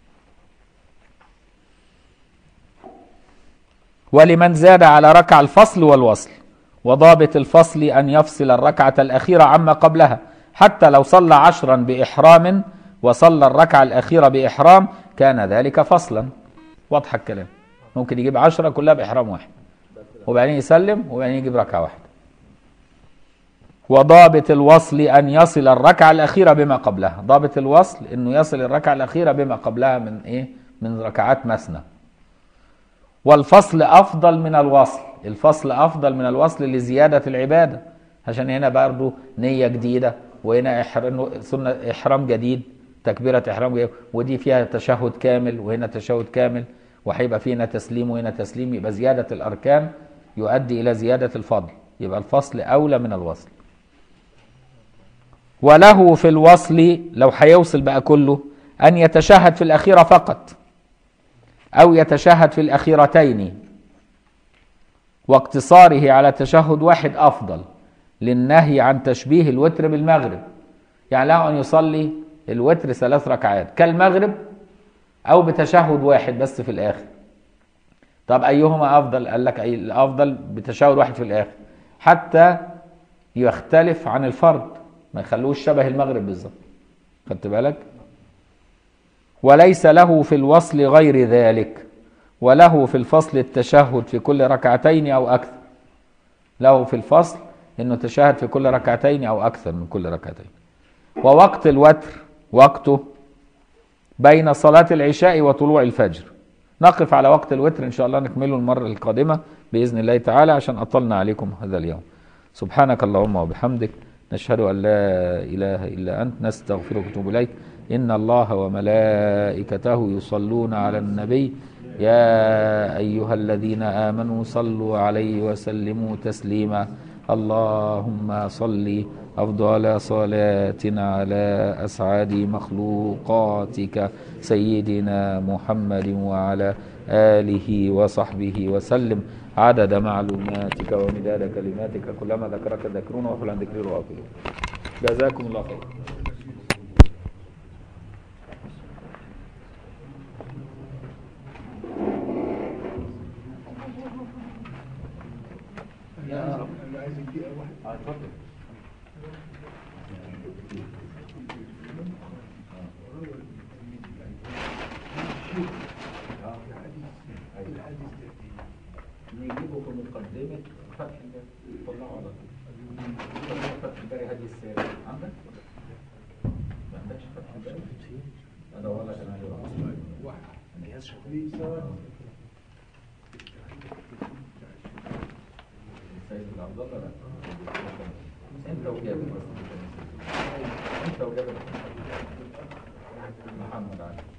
ولمن زاد على ركع الفصل والوصل وضابط الفصل أن يفصل الركعة الأخيرة عما قبلها حتى لو صلى عشرا بإحرام وصلى الركعة الأخيرة بإحرام كان ذلك فصلا واضح الكلام ممكن يجيب عشرة كلها بإحرام واحد وبعدين يسلم وبعدين يجيب ركعة واحدة وضابط الوصل أن يصل الركعة الأخيرة بما قبلها ضابط الوصل أنه يصل الركعة الأخيرة بما قبلها من إيه من ركعات مثنى والفصل أفضل من الوصل الفصل أفضل من الوصل لزيادة العبادة عشان هنا برضه نية جديدة وهنا إحرام سنة إحرام جديد تكبيرة إحرام جديد ودي فيها تشهد كامل وهنا تشهد كامل وهيبقى فينا تسليم وهنا تسليم يبقى زيادة الأركان يؤدي إلى زيادة الفضل يبقى الفصل أولى من الوصل وله في الوصل لو هيوصل بقى كله أن يتشهد في الأخيرة فقط أو يتشهد في الأخيرتين واقتصاره على تشهد واحد أفضل للنهي عن تشبيه الوتر بالمغرب يعني له أن يصلي الوتر ثلاث ركعات كالمغرب أو بتشهد واحد بس في الآخر طب أيهما أفضل قال لك أي الأفضل بتشهد واحد في الآخر حتى يختلف عن الفرد ما يخلوش شبه المغرب بالظبط خدت بالك وليس له في الوصل غير ذلك وله في الفصل التشهد في كل ركعتين أو أكثر له في الفصل انه تشهد في كل ركعتين او اكثر من كل ركعتين ووقت الوتر وقته بين صلاة العشاء وطلوع الفجر نقف على وقت الوتر ان شاء الله نكمله المرة القادمة بإذن الله تعالى عشان أطلنا عليكم هذا اليوم سبحانك اللهم وبحمدك نشهد أن لا إله إلا أنت نستغفرك ونتوب إليك إن الله وملائكته يصلون على النبي يا أيها الذين آمنوا صلوا عليه وسلموا تسليما اللهم صل أفضل صلاتنا على أسعد مخلوقاتك سيدنا محمد وعلى آله وصحبه وسلم عدد معلوماتك ومداد كلماتك كلما ذكرك ذكرون وفل عن ذكر غافلون جزاكم الله خير انا عايز دقيقه واحده اه اتفضل نجيبه في مقدمة فتح الباب طلعه على طول فتح الباري هدي السير عندك؟ ما عندكش فتح الباري؟ ادور لك انا عليه واحد سيد عبد الله لا انت وجابر بس انت وجابر محمد علي